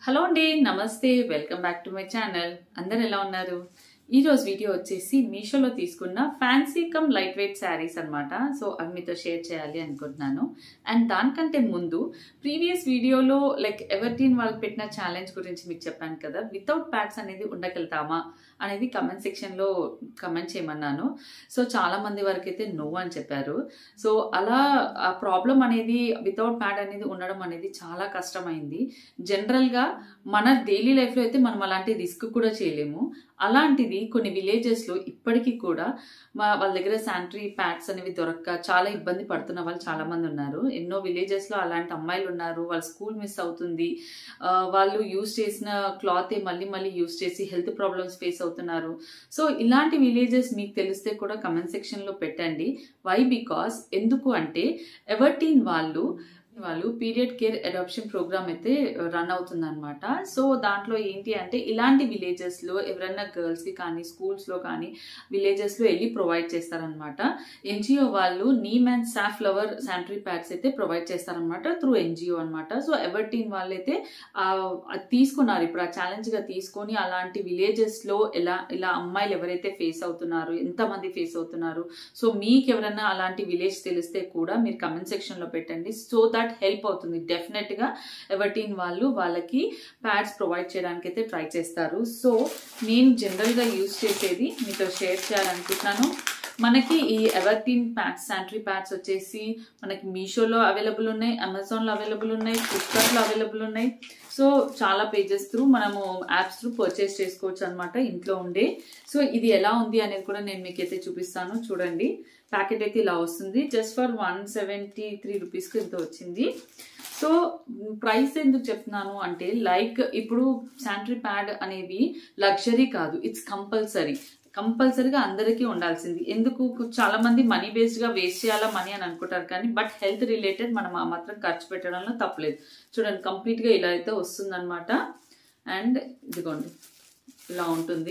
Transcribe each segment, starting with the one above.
Hello అండి నమస్తే welcome back to my channel అందరు ఎలా ఉన్నారు ఈ రోజు వీడియో వచ్చేసి మీషోలో తీసుకున్న fancy cum light weight saris అన్నమాట సో అవి మీతో షేర్ చేయాలి అనుకుంటున్నాను అండ్ దానికంటే ముందు ప్రీవియస్ వీడియోలో లైక్ ఎవర్టీన్ వాళ్ళు పెట్టిన ఛాలెంజ్ గురించి మీకు చెప్పాను కదా వితౌట్ ప్యాడ్స్ అనేది ఉండగలుగుతామా అనేది కమెంట్ సెక్షన్లో కమెంట్ చేయమన్నాను సో చాలా మంది వరకు అయితే నో అని చెప్పారు సో అలా ఆ ప్రాబ్లం అనేది వితౌట్ ప్యాడ్ అనేది ఉండడం అనేది చాలా కష్టమైంది జనరల్గా మన డైలీ లైఫ్లో అయితే మనం అలాంటి రిస్క్ కూడా చేయలేము అలాంటిది కొన్ని విలేజెస్లో ఇప్పటికీ కూడా మా వాళ్ళ దగ్గర శానిటరీ ప్యాడ్స్ అనేవి దొరక్క చాలా ఇబ్బంది పడుతున్న వాళ్ళు చాలా మంది ఉన్నారు ఎన్నో విలేజెస్లో అలాంటి అమ్మాయిలు ఉన్నారు వాళ్ళ స్కూల్ మిస్ అవుతుంది ఆ, వాళ్ళు యూజ్ చేసిన క్లాత్ మళ్ళీ మళ్ళీ యూజ్ చేసి హెల్త్ ప్రాబ్లమ్స్ ఫేస్ అవుతున్నారు సో ఇలాంటి విలేజెస్ మీకు తెలిస్తే కూడా కమెంట్ సెక్షన్లో పెట్టండి వై బికాస్ ఎందుకు అంటే ఎవర్టీన్ వాళ్ళు వాళ్ళు పీరియడ్ కేర్ అడాప్షన్ ప్రోగ్రామ్ అయితే రన్ అవుతుందన్నమాట సో దాంట్లో ఏంటి అంటే ఇలాంటి విలేజెస్లో ఎవరైనా గర్ల్స్కి కానీ స్కూల్స్లో కానీ విలేజెస్లో వెళ్ళి ప్రొవైడ్ చేస్తారనమాట ఎన్జిఓ వాళ్ళు neem and safflower sanitary pads అయితే ప్రొవైడ్ చేస్తారనమాట త్రూ ఎన్జిఓ అనమాట సో ఎవర్టీన్ వాళ్ళైతే ఆ, అది తీసుకున్నారు ఇప్పుడు ఆ ఛాలెంజ్గా తీసుకొని అలాంటి విలేజెస్లో ఎలా ఇలా అమ్మాయిలు ఎవరైతే ఫేస్ అవుతున్నారు ఎంతమంది ఫేస్ అవుతున్నారు సో మీకు ఎవరైనా అలాంటి విలేజ్ తెలిస్తే కూడా మీరు కమెంట్ సెక్షన్లో పెట్టండి సో దట్ హెల్ప్ అవుతుంది డెఫినెట్గా ఎవర్టీన్ వాళ్ళు వాళ్ళకి ప్యాడ్స్ ప్రొవైడ్ చేయడానికి అయితే ట్రై చేస్తారు సో నేను జనరల్గా యూజ్ చేసేది మీతో షేర్ చేయాలనుకుంటున్నాను మనకి ఈ ఎవర్టీన్ ప్యాడ్స్ శానిటరీ ప్యాడ్స్ వచ్చేసి మనకి మీషోలో అవైలబుల్ ఉన్నాయి అమెజాన్లో అవైలబుల్ ఉన్నాయి ఫ్లిప్కార్ట్లో అవైలబుల్ ఉన్నాయి సో చాలా పేజెస్ త్రూ మనము యాప్స్ త్రూ పర్చేస్ చేసుకోవచ్చు అనమాట ఇంట్లో ఉండే సో ఇది ఎలా ఉంది అనేది కూడా నేను మీకు అయితే చూపిస్తాను చూడండి ప్యాకెట్ అయితే ఇలా వస్తుంది just for one seventy three రూపీస్కి ఇంత వచ్చింది సో ప్రైస్ ఎందుకు చెప్తున్నాను అంటే లైక్ ఇప్పుడు శానిటరీ ప్యాడ్ అనేవి లగ్జరీ కాదు ఇట్స్ కంపల్సరీ కంపల్సరీగా అందరికీ ఉండాల్సింది ఎందుకు చాలా మంది మనీ బేస్డ్ గా వేస్ట్ చేయాలా మనీ అని అనుకుంటారు కానీ బట్ హెల్త్ రిలేటెడ్ మనం ఆ మాత్రం ఖర్చు పెట్టడంలో తప్పలేదు చూడండి కంప్లీట్ గా ఇలా అయితే వస్తుందన్నమాట అండ్ ఇదిగోండి ఇలా ఉంటుంది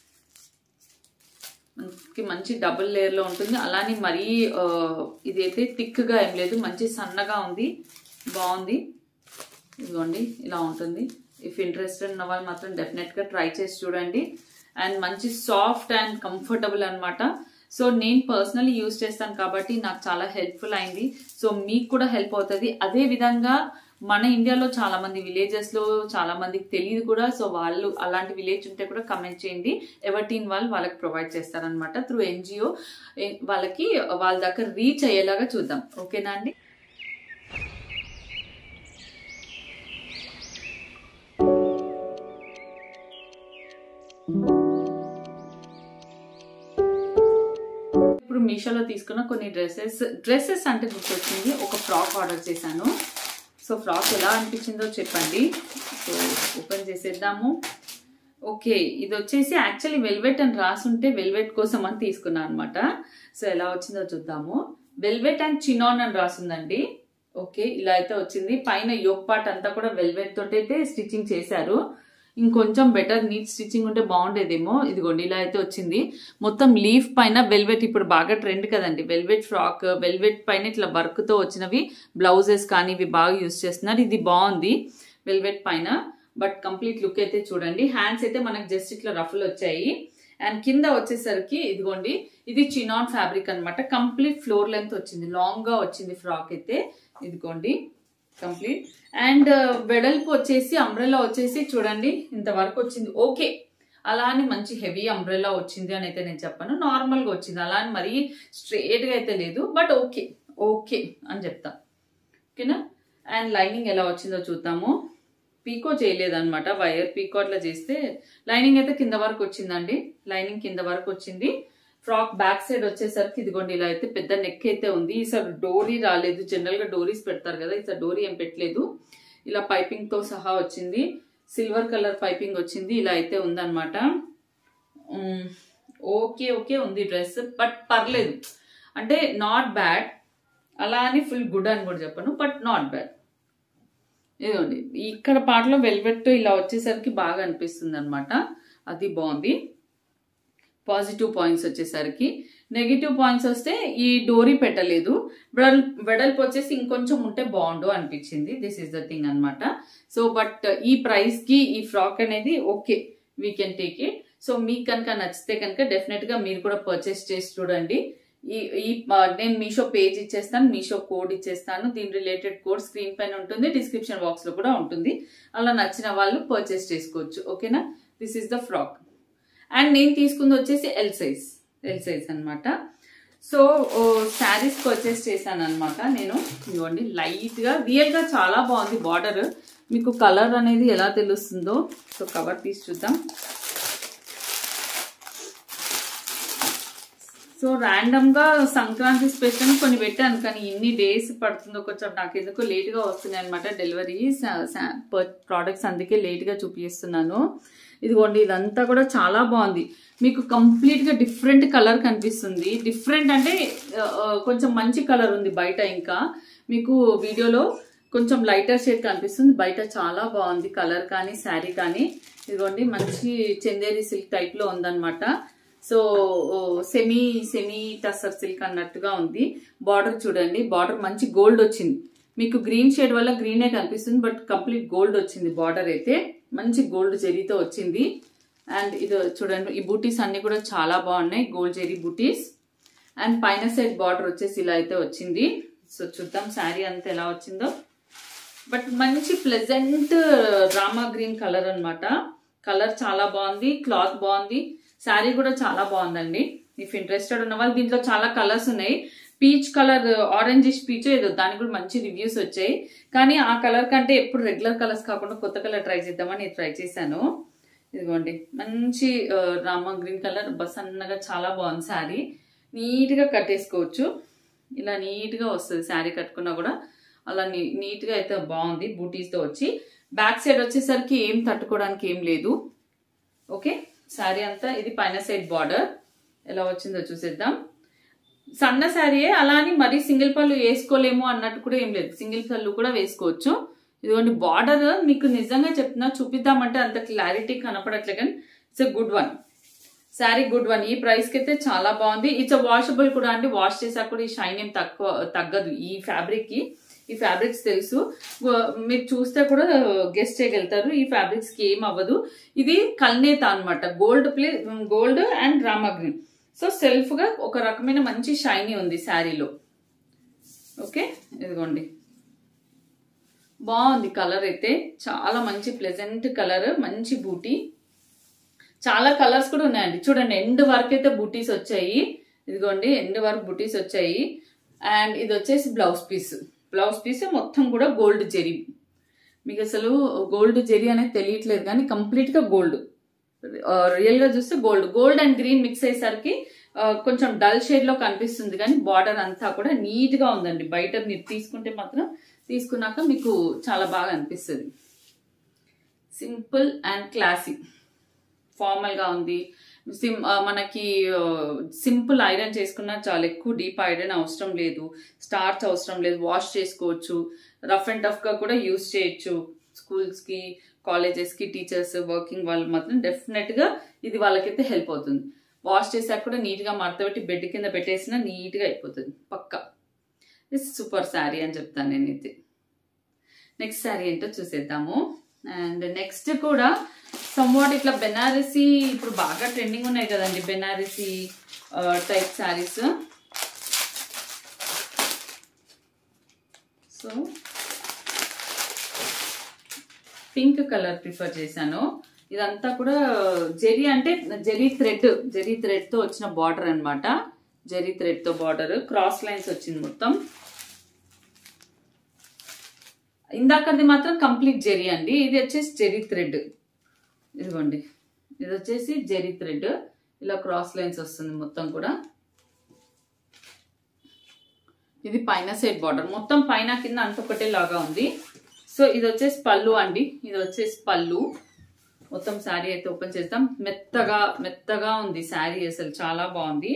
మనకి మంచి డబుల్ లేయర్ లో ఉంటుంది అలానే మరీ ఆ, ఇదైతే థిక్ గా ఏం లేదు మంచి సన్నగా ఉంది బాగుంది ఇదిగోండి ఇలా ఉంటుంది ఇఫ్ ఇంట్రెస్టెడ్ ఉన్న వాళ్ళు మాత్రం డెఫినెట్ గా ట్రై చేసి చూడండి అండ్ మంచి సాఫ్ట్ అండ్ కంఫర్టబుల్ అన్నమాట సో నేను పర్సనల్లీ యూజ్ చేస్తాను కాబట్టి నాకు చాలా హెల్ప్ఫుల్ అయింది సో మీకు కూడా హెల్ప్ అవుతుంది అదే విధంగా మన ఇండియాలో చాలా మంది విలేజెస్ లో చాలా మందికి తెలియదు కూడా సో వాళ్ళు అలాంటి విలేజ్ ఉంటే కూడా కమెంట్ చేయండి ఎవర్టీన్ వాళ్ళు వాళ్ళకి ప్రొవైడ్ చేస్తారనమాట త్రూ ఎన్జిఓ వాళ్ళకి వాళ్ళ దగ్గర రీచ్ అయ్యేలాగా చూద్దాం ఓకేనా అండి ఇప్పుడు మీషోలో తీసుకున్న కొన్ని డ్రెస్సెస్ డ్రెస్సెస్ అంటే గుర్తొచ్చింది ఒక ఫ్రాక్ ఆర్డర్ చేశాను సో ఫ్రాక్ ఎలా అనిపించిందో చెప్పండి సో ఓపెన్ చేసేద్దాము ఓకే ఇది వచ్చేసి యాక్చువల్లీ వెల్వెట్ అని రాసుంటే వెల్వెట్ కోసం అని తీసుకున్నాను అనమాట సో ఎలా వచ్చిందో చూద్దాము వెల్వెట్ అండ్ చినాన్ అని రాసిందండి ఓకే ఇలా అయితే వచ్చింది పైన యోగ్ పార్ట్ అంతా కూడా వెల్వెట్ తోటి అయితే స్టిచ్చింగ్ చేశారు ఇంకొంచెం బెటర్ నీట్ స్టిచ్చింగ్ ఉంటే బాగుండేదేమో ఇదిగోండి ఇలా అయితే వచ్చింది మొత్తం లీఫ్ పైన వెల్వెట్ ఇప్పుడు బాగా ట్రెండ్ కదండి వెల్వెట్ ఫ్రాక్ వెల్వెట్ పైన ఇట్లా వర్క్ తో వచ్చినవి బ్లౌజెస్ కానీ ఇవి బాగా యూస్ చేస్తున్నారు ఇది బాగుంది వెల్వెట్ పైన బట్ కంప్లీట్ లుక్ అయితే చూడండి హ్యాండ్స్ అయితే మనకు జస్ట్ ఇట్లా రఫ్లు వచ్చాయి అండ్ కింద వచ్చేసరికి ఇదిగోండి ఇది చినాన్ ఫ్యాబ్రిక్ అన్నమాట కంప్లీట్ ఫ్లోర్ లెంత్ వచ్చింది లాంగ్ గా వచ్చింది ఫ్రాక్ అయితే ఇదిగోండి కంప్లీట్ అండ్ వెడల్పు వచ్చేసి అంబ్రెల్లా వచ్చేసి చూడండి ఇంతవరకు వచ్చింది ఓకే అలా అని మంచి హెవీ అంబ్రెల్లా వచ్చింది అని అయితే నేను చెప్పాను నార్మల్గా వచ్చింది అలా అని మరీ స్ట్రేట్గా అయితే లేదు బట్ ఓకే ఓకే అని చెప్తా ఓకేనా అండ్ లైనింగ్ ఎలా వచ్చిందో చూద్దాము పీకో చేయలేదన్నమాట వైర్ పీకో అట్లా చేస్తే లైనింగ్ అయితే కింద వరకు వచ్చిందండి లైనింగ్ కింద వరకు వచ్చింది ఫ్రాక్ బ్యాక్ సైడ్ వచ్చేసరికి ఇదిగోండి ఇలా అయితే పెద్ద నెక్ అయితే ఉంది ఈసారి డోరీ రాలేదు జనరల్ గా డోరీస్ పెడతారు కదా ఈసారి డోరీ ఏం పెట్టలేదు ఇలా పైపింగ్ తో సహా వచ్చింది సిల్వర్ కలర్ పైపింగ్ వచ్చింది ఇలా అయితే ఉందన్నమాట ఉమ్, ఓకే ఓకే ఉంది డ్రెస్ బట్ పర్లేదు అంటే నాట్ బ్యాడ్ అలా అని ఫుల్ గుడ్ అని కూడా చెప్పను బట్ నాట్ బ్యాడ్ ఇదిగోండి ఇక్కడ పాటలో వెల్వెట్ ఇలా వచ్చేసరికి బాగా అనిపిస్తుంది అనమాట అది బాగుంది పాజిటివ్ పాయింట్స్ వచ్చేసరికి నెగిటివ్ పాయింట్స్ వస్తే ఈ డోరీ పెట్టలేదు వెడల్ వెడల్పు వచ్చేసి ఇంకొంచెం ఉంటే బాగుండు అనిపించింది దిస్ ఇస్ ద థింగ్ అనమాట సో బట్ ఈ ప్రైస్ కి ఈ ఫ్రాక్ అనేది okay we can take it so మీకు కనుక నచ్చితే కనుక డెఫినెట్ గా మీరు కూడా పర్చేస్ చేసి చూడండి ఈ ఈ ఆ, నేను మీషో పేజ్ ఇచ్చేస్తాను మీషో కోడ్ ఇచ్చేస్తాను దీని రిలేటెడ్ కోడ్ స్క్రీన్ పైన ఉంటుంది డిస్క్రిప్షన్ బాక్స్ లో కూడా ఉంటుంది అలా నచ్చిన వాళ్ళు పర్చేస్ చేసుకోవచ్చు ఓకేనా this is the frock and నేను తీసుకుంది వచ్చేసి ఎల్ సైజ్ ఎల్ సైజ్ అనమాట సో శారీస్ పర్చేస్ చేశాను అనమాట నేను ఇదిగోండి లైట్ గా రియల్ గా చాలా బాగుంది బార్డర్ మీకు కలర్ అనేది ఎలా తెలుస్తుందో సో కవర్ తీసి చూద్దాం సో ర్యాండమ్ గా సంక్రాంతి స్పెషల్ కొన్ని పెట్టాను కానీ ఎన్ని డేస్ పడుతుందో కొంచెం నాకు ఎందుకో లేట్ గా వస్తున్నాయి అనమాట డెలివరీ ప్రోడక్ట్స్ అందుకే లేట్ గా చూపిస్తున్నాను ఇదిగోండి ఇదంతా కూడా చాలా బాగుంది మీకు కంప్లీట్ గా డిఫరెంట్ కలర్ కనిపిస్తుంది డిఫరెంట్ అంటే ఆ, ఆ, కొంచెం మంచి కలర్ ఉంది బయట ఇంకా మీకు వీడియోలో కొంచెం లైటర్ షేడ్ కనిపిస్తుంది బయట చాలా బాగుంది కలర్ కానీ శారీ కానీ ఇదిగోండి మంచి చందేరి సిల్క్ టైప్ లో ఉందన్నమాట so semi semi tussar silk అన్నట్టుగా ఉంది బార్డర్ చూడండి బార్డర్ మంచి గోల్డ్ వచ్చింది మీకు గ్రీన్ షేడ్ వల్ల గ్రీనే కనిపిస్తుంది బట్ కంప్లీట్ గోల్డ్ వచ్చింది బార్డర్ అయితే మంచి గోల్డ్ జెరీతో వచ్చింది అండ్ ఇది చూడండి ఈ బూటీస్ అన్ని కూడా చాలా బాగున్నాయి గోల్డ్ జెరీ బూటీస్ అండ్ పైన సైడ్ బార్డర్ వచ్చేసి ఇలా అయితే వచ్చింది సో చూద్దాం శారీ అంతా ఎలా వచ్చిందో బట్ మంచి ప్లెజెంట్ రామా గ్రీన్ కలర్ అన్నమాట కలర్ చాలా బాగుంది క్లాత్ బాగుంది శారీ కూడా చాలా బాగుందండి ఇఫ్ ఇంట్రెస్టెడ్ ఉన్న వాళ్ళు దీంట్లో చాలా కలర్స్ ఉన్నాయి పీచ్ కలర్ ఆరెంజిష్ పీచ్ ఏదో దానికి కూడా మంచి రివ్యూస్ వచ్చాయి కానీ ఆ కలర్ కంటే ఎప్పుడు రెగ్యులర్ కలర్స్ కాకుండా కొత్త కలర్ ట్రై చేద్దామని ట్రై చేశాను ఇదిగోండి మంచి ఆ, రామా గ్రీన్ కలర్ బస్ అన్నగా చాలా బాగుంది శారీ నీట్గా కట్టేసుకోవచ్చు ఇలా నీట్గా వస్తుంది శారీ కట్టుకున్నా కూడా అలా నీ నీట్గా అయితే బాగుంది బూటీస్తో వచ్చి బ్యాక్ సైడ్ వచ్చేసరికి ఏం తట్టుకోవడానికి ఏం లేదు ఓకే శారీ అంతా ఇది పైన సైడ్ బార్డర్ ఎలా వచ్చిందో చూసేద్దాం సన్న శారీయే అలా అని మరీ సింగిల్ పళ్ళు వేసుకోలేము అన్నట్టు కూడా ఏం లేదు సింగిల్ పళ్ళు కూడా వేసుకోవచ్చు ఇదిగోండి బార్డర్ మీకు నిజంగా చెప్తున్నా చూపిద్దామంటే అంత క్లారిటీ కనపడట్లే కానీ it's a good one sari good one ఈ ప్రైస్ కి అయితే చాలా బాగుంది ఇట్స్ వాషబుల్ కూడా అండి వాష్ చేసాక కూడా ఈ షైన్ ఏం తక్కువ తగ్గదు ఈ ఫ్యాబ్రిక్ కి ఈ ఫ్యాబ్రిక్స్ తెలుసు వ- మీరు చూస్తే కూడా గెస్ట్ చేయగలుగుతారు ఈ ఫ్యాబ్రిక్స్ కి ఏం అవ్వదు ఇది కల్నేత అన్నమాట gold play gold and rama green so self గా ఒక రకమైన మంచి షైనీ ఉంది శారీలో ఓకే ఇదిగోండి బాగుంది కలర్ అయితే చాలా మంచి ప్లెజెంట్ కలర్ మంచి బూటీ చాలా కలర్స్ కూడా ఉన్నాయండి చూడండి ఎండ్ వరకు అయితే బూటీస్ వచ్చాయి ఇదిగోండి ఎండ్ వరకు బూటీస్ వచ్చాయి అండ్ ఇది వచ్చేసి బ్లౌజ్ పీస్ బ్లౌజ్ పీస్ మొత్తం కూడా గోల్డ్ జెరీ మీకు అసలు గోల్డ్ జెరీ అనేది తెలియట్లేదు కానీ కంప్లీట్ గా గోల్డ్ రియల్ గా చూస్తే gold gold and green mix అయ్యేసరికి ఆ, కొంచెం డల్ షేడ్ లో కనిపిస్తుంది కానీ బార్డర్ అంతా కూడా నీట్ గా ఉందండి బయట మీరు తీసుకుంటే మాత్రం తీసుకున్నాక మీకు చాలా బాగా అనిపిస్తుంది సింపుల్ అండ్ క్లాసీ ఫార్మల్ గా ఉంది సిమ్ ఆ, మనకి సింపుల్ ఐరన్ చేసుకున్నా చాలా ఎక్కువ డీప్ ఐరన్ అవసరం లేదు స్టార్చ్ అవసరం లేదు వాష్ చేసుకోవచ్చు రఫ్ అండ్ టఫ్ గా కూడా యూస్ చేయొచ్చు స్కూల్స్ కి కాలేజెస్ కి టీచర్స్ వర్కింగ్ వాళ్ళు మాత్రం డెఫినెట్ గా ఇది వాళ్ళకైతే హెల్ప్ అవుతుంది వాష్ చేసాక కూడా నీట్ గా మడతపెట్టి బెడ్ కింద పెట్టేసినా నీట్ గా అయిపోతుంది పక్కా దిస్ సూపర్ శారీ అని చెప్తాను నేనైతే నెక్స్ట్ శారీ ఏంటో చూసేద్దాము అండ్ నెక్స్ట్ కూడా సమ్వాట్ ఇట్లా బెనారసీ ఇప్పుడు బాగా ట్రెండింగ్ ఉన్నాయి కదండి Banarasi type saris so pink colour prefer చేశాను ఇదంతా కూడా జెరీ అంటే జెరీ థ్రెడ్ జెరీ థ్రెడ్ తో వచ్చిన బార్డర్ అన్నమాట జెరీ థ్రెడ్ తో బార్డర్ క్రాస్ లైన్స్ వచ్చింది మొత్తం ఇందాకది మాత్రం కంప్లీట్ జెరీ అండి ఇది వచ్చేసి జెరీ థ్రెడ్ ఇదిగోండి ఇది వచ్చేసి జెరీ థ్రెడ్ ఇలా క్రాస్ లైన్స్ వస్తుంది మొత్తం కూడా ఇది పైన సైడ్ బార్డర్ మొత్తం పైన కింద అంత ఒకటే లాగా ఉంది సో ఇది వచ్చేసి పళ్ళు అండి ఇది వచ్చేసి పళ్ళు మొత్తం శారీ అయితే ఓపెన్ చేద్దాం మెత్తగా మెత్తగా ఉంది శారీ అసలు చాలా బాగుంది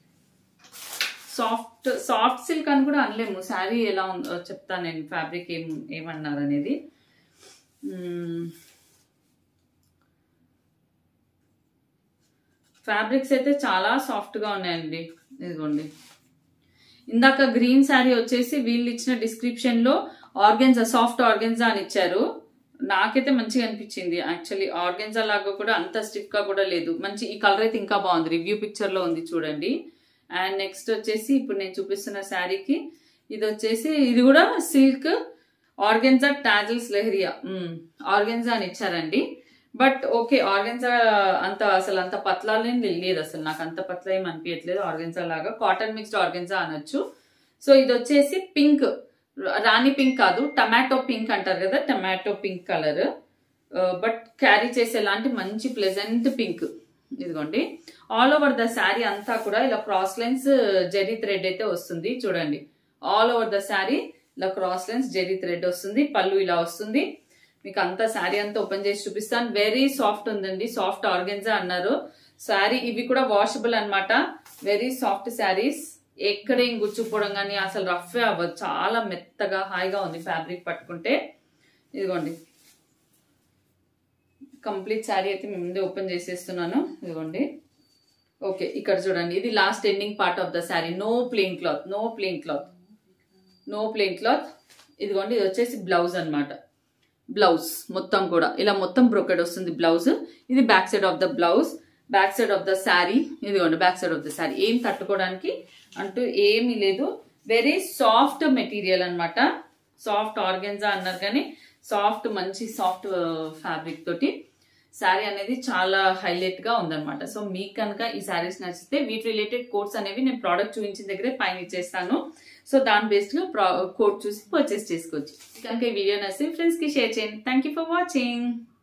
సాఫ్ట్ సాఫ్ట్ సిల్క్ అని కూడా అనలేము శారీ ఎలా ఉందో చెప్తాను నేను ఫ్యాబ్రిక్ ఏం ఏమన్నారు అనేది మ్మ్. ఫ్యాబ్రిక్స్ అయితే చాలా సాఫ్ట్ గా ఉన్నాయండి ఇదిగోండి ఇందాక గ్రీన్ శారీ వచ్చేసి వీళ్ళు ఇచ్చిన డిస్క్రిప్షన్ లో ఆర్గెన్జా సాఫ్ట్ ఆర్గెన్జా అని ఇచ్చారు నాకైతే మంచిగా అనిపించింది యాక్చువల్లీ ఆర్గెన్జా లాగా కూడా అంత స్టిఫ్ గా కూడా లేదు మంచి ఈ కలర్ అయితే ఇంకా బాగుంది రివ్యూ పిక్చర్ లో ఉంది చూడండి అండ్ నెక్స్ట్ వచ్చేసి ఇప్పుడు నేను చూపిస్తున్న శారీకి ఇది వచ్చేసి ఇది కూడా silk organza tassels leheriya organza అని ఇచ్చారండి బట్ ఓకే ఆర్గెన్జా అంత అసలు అంత పత్లాలేం లేదు అసలు నాకు అంత పత్ల ఏం అనిపించట్లేదు ఆర్గెన్జా లాగా కాటన్ మిక్స్డ్ ఆర్గెన్జా అనొచ్చు సో ఇది వచ్చేసి పింక్ రాణి పింక్ కాదు టమాటో పింక్ అంటారు కదా tomato pink colour but carry చేసేలాంటి మంచి ప్లెజెంట్ పింక్ ఇదిగోండి ఆల్ ఓవర్ ద శారీ అంతా కూడా ఇలా క్రాస్ లైన్స్ జెరీ థ్రెడ్ అయితే వస్తుంది చూడండి ఆల్ ఓవర్ ద శారీ ఇలా క్రాస్ లైన్స్ జెరీ థ్రెడ్ వస్తుంది పళ్ళు ఇలా వస్తుంది మీకు అంతా శారీ అంతా ఓపెన్ చేసి చూపిస్తాను వెరీ సాఫ్ట్ ఉందండి సాఫ్ట్ ఆర్గెన్జా అన్నారు శారీ ఇవి కూడా వాషబుల్ అన్నమాట వెరీ సాఫ్ట్ శారీస్ ఎక్కడ ఏం గుచ్చుకోవడం కానీ అసలు రఫ్ అవ్వదు చాలా మెత్తగా హాయిగా ఉంది ఫ్యాబ్రిక్ పట్టుకుంటే ఇదిగోండి కంప్లీట్ శారీ అయితే మేము ముందే ఓపెన్ చేసేస్తున్నాను ఇదిగోండి ఓకే ఇక్కడ చూడండి ఇది last ending part of the sari no plain cloth no plain cloth no plain cloth ఇదిగోండి ఇది వచ్చేసి బ్లౌజ్ అన్నమాట బ్లౌజ్ మొత్తం కూడా ఇలా మొత్తం బ్రోకెడ్ వస్తుంది బ్లౌజ్ ఇది back side of the blouse back side of the sari ఇదిగోండి back side of the sari ఏం తట్టుకోవడానికి అంటూ ఏమీ లేదు వెరీ సాఫ్ట్ మెటీరియల్ అన్నమాట సాఫ్ట్ ఆర్గెన్జా అన్నారు కానీ సాఫ్ట్ మంచి సాఫ్ట్ ఫ్యాబ్రిక్ తోటి శారీ అనేది చాలా హైలైట్ గా ఉందన్నమాట సో మీకు కనుక ఈ శారీస్ నచ్చితే వీటి రిలేటెడ్ కోడ్స్ అనేవి నేను ప్రోడక్ట్ చూపించిన దగ్గరే పైన ఇచ్చేస్తాను సో దాని బేస్డ్ గా కోడ్ చూసి పర్చేస్ చేసుకోవచ్చు కనుక ఈ వీడియో నచ్చి ఫ్రెండ్స్ కి షేర్ చేయండి థ్యాంక్ యూ ఫర్ వాచింగ్